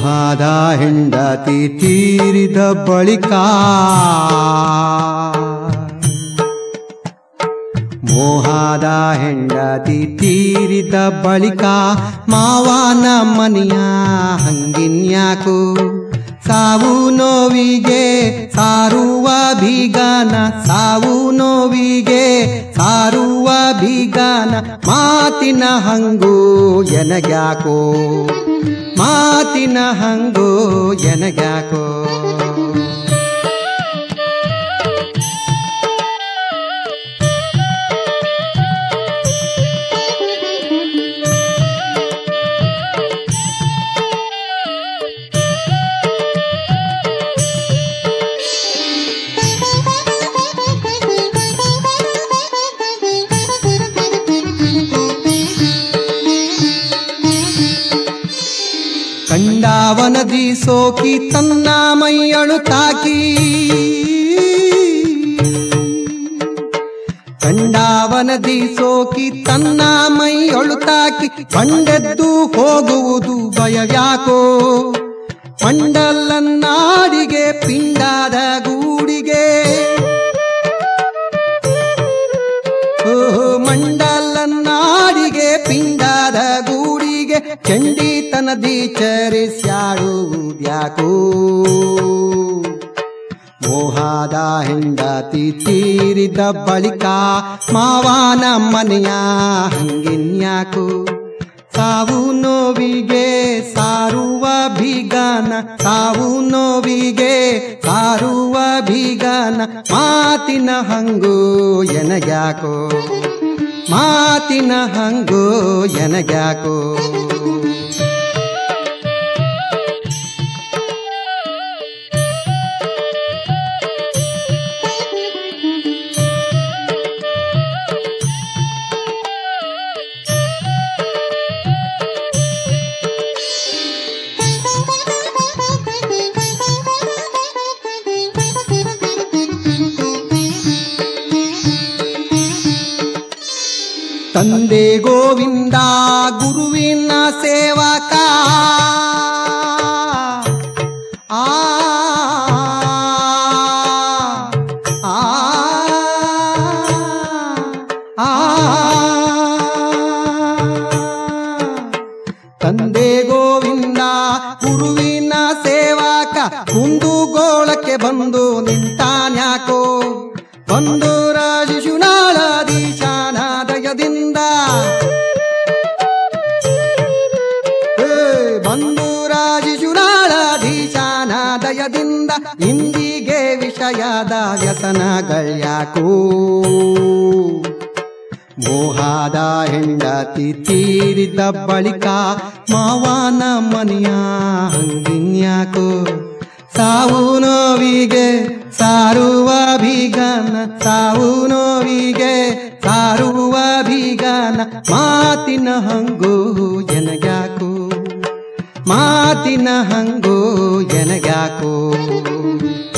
ಮೋಹದ ಹೆಂಡತಿ ತೀರಿದ ಬಳಿಕ ಮೋಹದ ಹೆಂಡತಿ ತೀರಿದ ಬಳಿಕ ಮಾವನ ಮನೆಯ ಹಂಗಿನ್ಯಾಕು ಸಾವು ನೋವಿಗೆ ಸಾರುವ ಬೀಗನ ಸಾವು ನೋವಿಗೆ ಸಾರುವ ಬೀಗನ ಮಾತಿನ ಹಂಗು ಎನಗ್ಯಾಕೋ ಮಾತಿನ ಹಂಗು ಎನಗ್ಯಾಕೋ ಕಂಡಾವನದಿ ಸೋಕಿ ತನ್ನ ಮೈಯಳು ತಾಕಿ ಕಂಡಾವನದಿ ಸೋಕಿ ತನ್ನ ಮೈಯೊಳು ತಾಕಿ ಬಂಡೆದ್ದು ಹೋಗುವುದು ಭಯವ್ಯಾಕೋ ಮಂಡಲನ್ನಾಡಿಗೆ ಪಿಂಡಾದ ಗೂಡಿಗೆ ಓಹೋ ಮಂಡಲನ್ನಾಡಿಗೆ ಪಿಂಡಾದ ಗೂಡಿಗೆ ಚಂಡಿತನದಿ ಚರಿಸ್ಯಾಡುವುದ್ಯಾಕೋ ಮೋಹದ ಹೆಂಡತಿ ತೀರಿದ ಬಳಿಕ ಮಾವನ ಮನೆಯ ಹಂಗಿನ್ಯಾಕು ಸಾವು ನೋವಿಗೆ ಸಾರುವ ಬೀಗನ ಸಾವು ನೋವಿಗೆ ಸಾರುವ ಬೀಗನ ಮಾತಿನ ಹಂಗು ಎನಗ್ಯಾಕೋ ಮಾತಿನ ಹಂಗು ಎನಗ್ಯಾಕೋ ತಂದೆ ಗೋವಿಂದ ಗುರುವಿನ ಸೇವಕ ಆ ಆ, ಆ. ತಂದೆ ಗೋವಿಂದ ಗುರುವಿನ ಸೇವಕ ಕುಂದುಗೋಳಕ್ಕೆ ಬಂದು ನಿಂತಾನ್ಯಾಕೋ ಬಂದು ರಾಜಶುನಾಳಾಧೀಶಾನಾದಯದಿಂದ ಹೇ, ಬಂದು ರಾಜಶುನಾಳಾಧೀಶಾನಾದಯದಿಂದ ಇಂದಿಗೆ ವಿಷಯದ ವ್ಯಸನಗಳ್ಯಾಕೋ ಮೋಹದ ಹೆಂಡತಿ ತೀರಿದ ಬಳಿಕ ಮಾವನ ಮನೆಯ ಹಂಗಿನ್ಯಾಕೋ ಸಾವು ನೋವಿಗೆ ಸಾರುವ ಬೀಗನ ಸಾವು ನೋವಿಗೆ ಸಾರುವ ಬೀಗನ ಮಾತಿನ ಹಂಗು ಎನಗ್ಯಾಕೋ ಮಾತಿನ ಹಂಗು ಎನಗ್ಯಾಕೋ